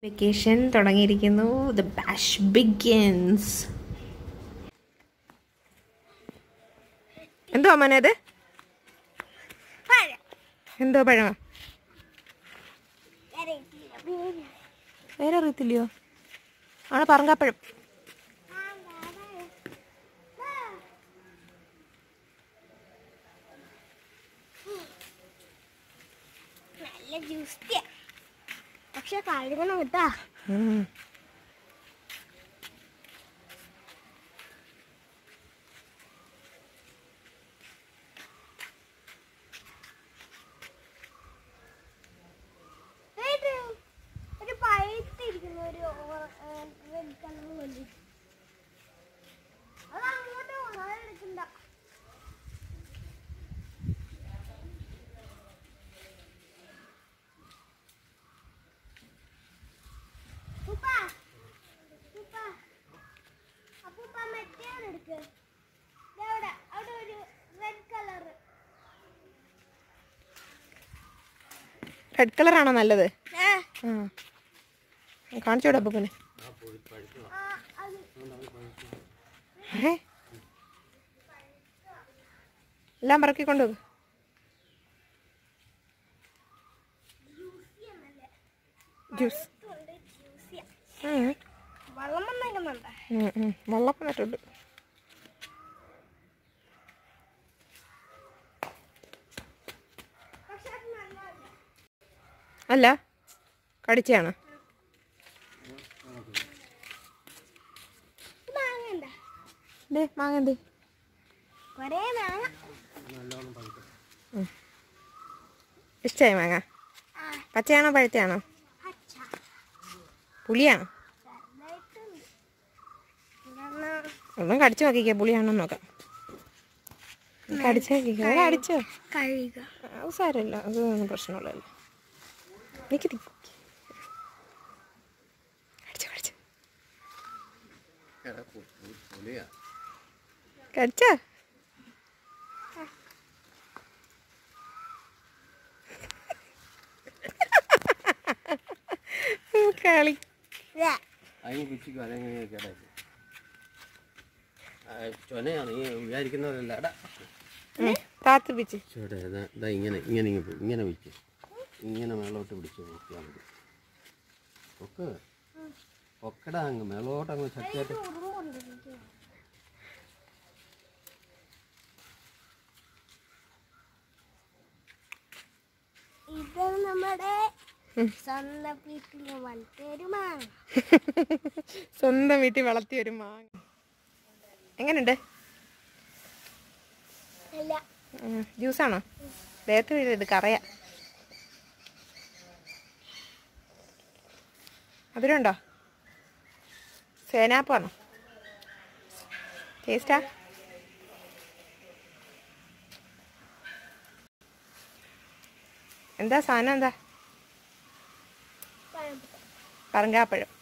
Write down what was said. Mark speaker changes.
Speaker 1: Vacation തുടങ്ങിയിരിക്കുന്നു the bash begins എന്തോ അമ്മനത് എന്തോ പഴമ വേറെ അറിയത്തില്ലയോ ആണ് പറങ്കാപ്പഴം
Speaker 2: നല്ല ജ്യൂസ്റ്റിയാ പക്ഷെ കഴുകണം കേട്ടാ
Speaker 1: ഉം.
Speaker 2: ഏത്? ഒരു പഴുത്തിരിക്കുന്ന ഒരു റെഡ് കളർ കൊണ്ട് അത് അങ്ങോട്ട് പോകണം അത് എടുക്കണ്ട ഉപ്പ ഉപ്പ അപ്പൂപ്പ മറ്റേ എടുക്ക് ദേ അവിടെ അവിടെ ഒരു റെഡ് കളർ
Speaker 1: റെഡ് കളറാണോ നല്ലത്
Speaker 2: ആ
Speaker 1: ആ കാണിച്ചു വിടാം അപ്പൂപ്പനെ
Speaker 2: ആ അത്
Speaker 1: ഏ എല്ലാം പറക്കി കൊണ്ടുപോകും ജ്യൂസ്
Speaker 2: ഉണ്ട് ജ്യൂസിയാ
Speaker 1: ഉം.
Speaker 2: വെള്ളം വന്നേക്കുന്നുണ്ട്
Speaker 1: ഉം, ഉം. വെള്ളപ്പം നട്ടുണ്ട്
Speaker 2: പക്ഷെ അത് നല്ലതല്ല
Speaker 1: അല്ല കടിച്ചാണ്
Speaker 2: മാങ്ങ എന്താ
Speaker 1: ഡേ മാങ്ങ എന്തേ
Speaker 2: കൊറേ മാങ്ങ
Speaker 1: ഇഷ്ടമായി മാങ്ങ
Speaker 2: ആ
Speaker 1: പച്ചയാണോ പഴുത്തയാണോ
Speaker 2: അച്ഛ
Speaker 1: പുളിയാണോ
Speaker 2: ചെറുതായിട്ടുണ്ട് ഇതൊന്ന്
Speaker 1: ഒന്നും കടിച്ചു നോക്കിക്കേ പുളിയാണോ നോക്കാം കടിച്ചു നോക്കിക്കോ അത് കടിച്ചോ
Speaker 2: കഴുകുക
Speaker 1: അത് സാരമില്ല അതൊന്നും പ്രശ്നമുള്ളതല്ല എനിക്ക് കടിച്ചോ കടിച്ചോ കടിച്ചോ കളി
Speaker 3: അതിന് പിച്ചിക്കും അതെങ്ങനെ കേടായി ചൊനയാണ് ഈ വിചാരിക്കുന്നതല്ല എടാ
Speaker 1: താത്ത് പിച്ച്
Speaker 3: ചേട്ടാ ഇതാ ഇതാ ഇങ്ങനെ ഇങ്ങനെ ഇങ്ങ് പോ- ഇങ്ങനെ വിളിക്കും ഇങ്ങനെ മേളോട്ട് പിടിച്ച് നോക്കിയാൽ മതി ഒക്കെ ഒക്കടാ അങ്ങ് മേളോട്ട് അങ്ങ് ശക്തിയായിട്ട്
Speaker 2: ഇത് നമ്മുടെ സ്വന്തം വീട്ടിൽ വളർത്തിയൊരു മാങ്ങ
Speaker 1: സ്വന്തം വീട്ടിൽ വളർത്തിയ ഒരു മാങ്ങ എങ്ങനെയുണ്ട്
Speaker 2: അല്ല
Speaker 1: ഉം, ജ്യൂസാണോ ദേഹത്ത് വീഴരുത് കറയാ മധുരമുണ്ടോ സേനാപ്പാണോ ടേസ്റ്റാ എന്താ സാധനം എന്താ
Speaker 2: പഴം
Speaker 1: പറങ്കാപ്പഴം